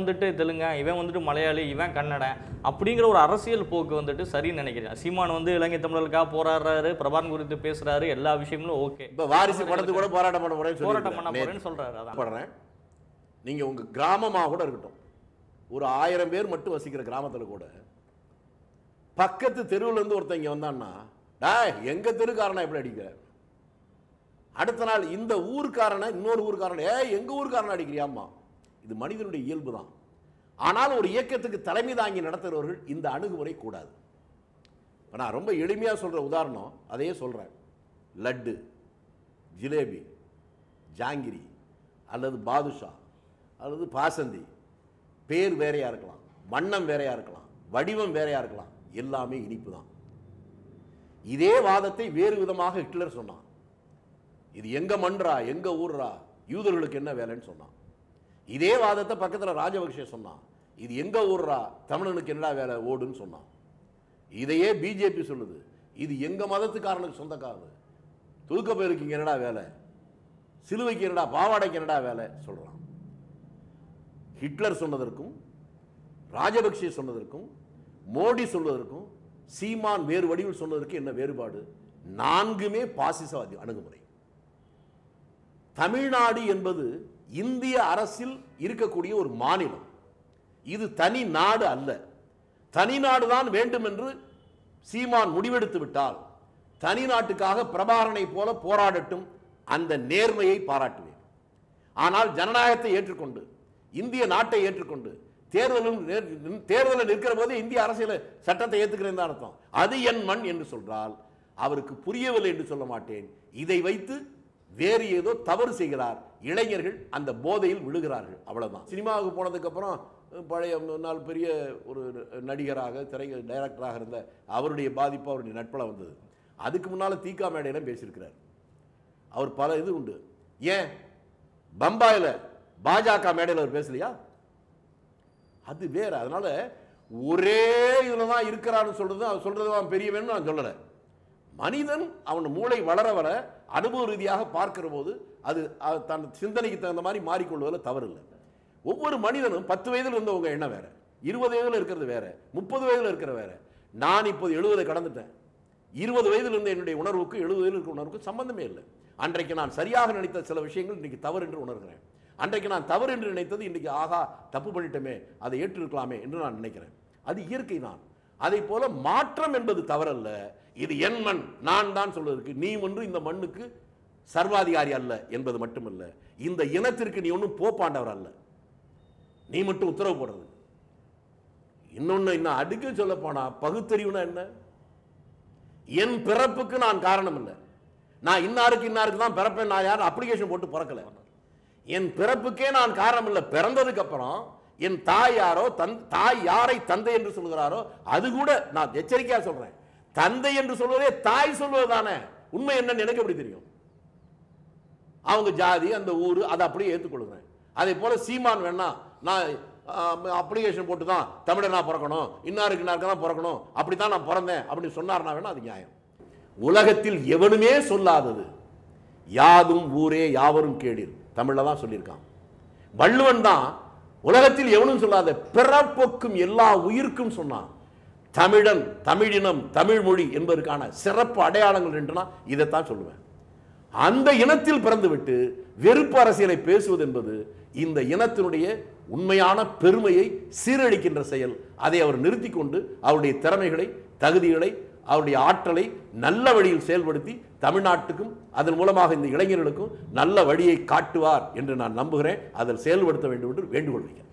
வந்துட்டு தெலுங்கன் இவன் வந்துட்டு மலையாளி இவன் கன்னடன் அப்படிங்கிற ஒரு அரசியல் போக்கு வந்துட்டு சரின்னு நினைக்கிறேன் சீமான் வந்து இலங்கை தமிழர்களுக்காக போராடுறாரு பிரபான் குறித்து பேசுறாரு எல்லா விஷயங்களும் ஓகே இப்ப வாரிசு படத்துக்கு கூட போராட்டம் பண்ண போறேன்னு போராட்டம் பண்ண சொல்லியிருக்கிறார். போறேன்னு சொல்றாரு அதான் படுறேன் நீங்க உங்க கிராமமா கூட இருக்கட்டும் ஒரு ஆயிரம் பேர் மட்டும் வசிக்கிற கிராமத்துல கூட பக்கத்து தெருவுல இருந்து ஒருத்தன் இங்க வந்தான்னா டேய் எங்க தெருக்காரனா எப்படி அடிக்க அடுத்த நாள் இந்த ஊருக்காரனை இன்னொரு ஊருக்காரனை ஏய் எங்க ஊருக்காரனை அடிக்கிறியாம்மா இது மனிதனுடைய இயல்பு தான் ஆனால் ஒரு இயக்கத்துக்கு தலைமை தாங்கி நடத்துகிறவர்கள் இந்த அணுகுமுறை கூடாது இப்ப நான் ரொம்ப எளிமையா சொல்ற உதாரணம் அதையே சொல்றேன் லட்டு ஜிலேபி ஜாங்கிரி அல்லது பாதுஷா அல்லது பாசந்தி பேர் வேறையா இருக்கலாம் வண்ணம் வேறையா இருக்கலாம் வடிவம் வேறையா இருக்கலாம் எல்லாமே இனிப்பு தான் இதே வாதத்தை வேறு விதமாக ஹிட்லர் சொன்னான் இது எங்க மன்றா எங்க ஊர்ரா யூதர்களுக்கு என்ன வேலைன்னு சொன்னான் இதே வாதத்தை பக்கத்துல ராஜபக்ஷே சொன்னான் இது எங்க ஊர்ரா தமிழனுக்கு என்னடா வேலை ஓடுன்னு சொன்னான் இதையே பிஜேபி சொல்லுது இது எங்க மதத்துக்காரனுக்கு சொந்தக்காரது தூக்க பேருக்கு இங்க என்னடா வேலை சிலுவைக்கு என்னடா பாவாடைக்கு என்னடா வேலை சொல்றான் ஹிட்லர் சொன்னதற்கும் ராஜபக்சே சொன்னதற்கும் மோடி சொன்னதற்கும் சீமான் வேறு வடிவில் சொன்னதற்கு என்ன வேறுபாடு நான்குமே பாசிசவாதி அணுகுமுறை தமிழ்நாடு என்பது இந்திய அரசில் இருக்கக்கூடிய ஒரு மாநிலம் இது தனி நாடு அல்ல தனி நாடு தான் வேண்டும் என்று சீமான் முடிவெடுத்து விட்டால் தனி நாட்டுக்காக பிரபாரனை போல போராடட்டும் அந்த நேர்மையை பாராட்டுவேன் ஆனால் ஜனநாயகத்தை ஏற்றுக்கொண்டு இந்திய நாட்டை ஏற்றுக்கொண்டு தேர்தலும் நேர்- தேர்தலில் நிற்கிற போது இந்திய அரசியல் சட்டத்தை ஏற்றுக்கிறேன் தான் அர்த்தம் அது என் மண் என்று சொல்றால் அவருக்கு புரியவில்லை என்று சொல்ல மாட்டேன் இதை வைத்து வேறு ஏதோ தவறு செய்கிறார் இளைஞர்கள் அந்த போதையில் விழுகிறார்கள் அவ்வளவுதான் சினிமாவுக்கு போனதுக்கு அப்புறம் பழைய முன்னாள் பெரிய ஒரு நடிகராக திரை டைரக்டராக இருந்த அவருடைய பாதிப்பு அவருடைய நட்பல வந்தது அதுக்கு முன்னால தீகா மேடையில பேசியிருக்கிறார் அவர் பல இது உண்டு ஏன் பம்பாயில பாஜக மேடையில் அவர் பேசலையா அது வேற அதனால ஒரே இதுல தான் இருக்கிறான்னு சொல்றது அவன் சொல்றது அவன் பெரியவன் நான் சொல்லலை மனிதன் அவன் மூளை வளர வர அனுபவ ரீதியாக பார்க்கிற போது அது அது தன் சிந்தனைக்கு தகுந்த மாதிரி மாறிக்கொள்வதில் தவறு இல்லை ஒவ்வொரு மனிதனும் பத்து வயதில் இருந்தவங்க என்ன வேற இருபது வயதில் இருக்கிறது வேற முப்பது வயதில் இருக்கிற வேற நான் இப்போது எழுபதை கடந்துட்டேன் இருபது வயதில் இருந்த என்னுடைய உணர்வுக்கு எழுபது வயதில் இருக்கிற உணர்வுக்கு சம்பந்தமே இல்லை அன்றைக்கு நான் சரியாக நினைத்த சில விஷயங்கள் இன்னைக்கு தவறு என்று உணர்கிறேன் அன்றைக்கு நான் தவறு என்று நினைத்தது இன்னைக்கு ஆகா தப்பு பண்ணிட்டோமே அதை ஏற்றிருக்கலாமே என்று நான் நினைக்கிறேன் அது இயற்கை தான் அதை போல மாற்றம் என்பது தவறல்ல இது என் மண் நான் தான் சொல்வதற்கு நீ ஒன்று இந்த மண்ணுக்கு சர்வாதிகாரி அல்ல என்பது மட்டுமல்ல இந்த இனத்திற்கு நீ ஒன்றும் போப்பாண்டவர் அல்ல நீ மட்டும் உத்தரவு போடுறது இன்னொன்னு இன்னும் அடுக்க சொல்ல போனா பகுத்தறிவுனா என்ன என் பிறப்புக்கு நான் காரணம் இல்லை நான் இன்னாருக்கு இன்னாருக்கு தான் பிறப்பேன் நான் யாரும் அப்ளிகேஷன் போட்டு பிறக்கல என் பிறப்புக்கே நான் காரணம் இல்லை பிறந்ததுக்கு அப்புறம் என் தாய் யாரோ தன் தாய் யாரை தந்தை என்று சொல்கிறாரோ அது கூட நான் எச்சரிக்கையா சொல்றேன் தந்தை என்று சொல்வதே தாய் சொல்வது தானே உண்மை என்னன்னு எனக்கு எப்படி தெரியும் அவங்க ஜாதி அந்த ஊர் அதை அப்படியே ஏற்றுக்கொள்கிறேன் அதே போல சீமான் வேணா நான் அப்ளிகேஷன் போட்டு தான் தமிழனா பிறக்கணும் இன்னாருக்கு இன்னாருக்கு தான் பிறக்கணும் அப்படி தான் நான் பிறந்தேன் அப்படின்னு சொன்னார்னா வேணா அது நியாயம் உலகத்தில் எவனுமே சொல்லாதது யாதும் ஊரே யாவரும் கேளீர் தமிழ்ல தான் சொல்லியிருக்கான் வள்ளுவன் தான் உலகத்தில் எவனும் சொல்லாத பிறப்பொக்கும் எல்லா உயிர்க்கும் சொன்னான் தமிழன் தமிழினம் தமிழ் மொழி என்பதற்கான சிறப்பு அடையாளங்கள் என்றுனா இதைத்தான் சொல்லுவேன் அந்த இனத்தில் பிறந்துவிட்டு வெறுப்பு அரசியலை பேசுவது என்பது இந்த இனத்தினுடைய உண்மையான பெருமையை சீரழிக்கின்ற செயல் அதை அவர் நிறுத்தி கொண்டு அவருடைய திறமைகளை தகுதிகளை அவருடைய ஆற்றலை நல்ல வழியில் செயல்படுத்தி தமிழ்நாட்டுக்கும் அதன் மூலமாக இந்த இளைஞர்களுக்கும் நல்ல வழியை காட்டுவார் என்று நான் நம்புகிறேன் அதில் செயல்படுத்த வேண்டும் என்று வேண்டுகோள் வைக்கிறேன்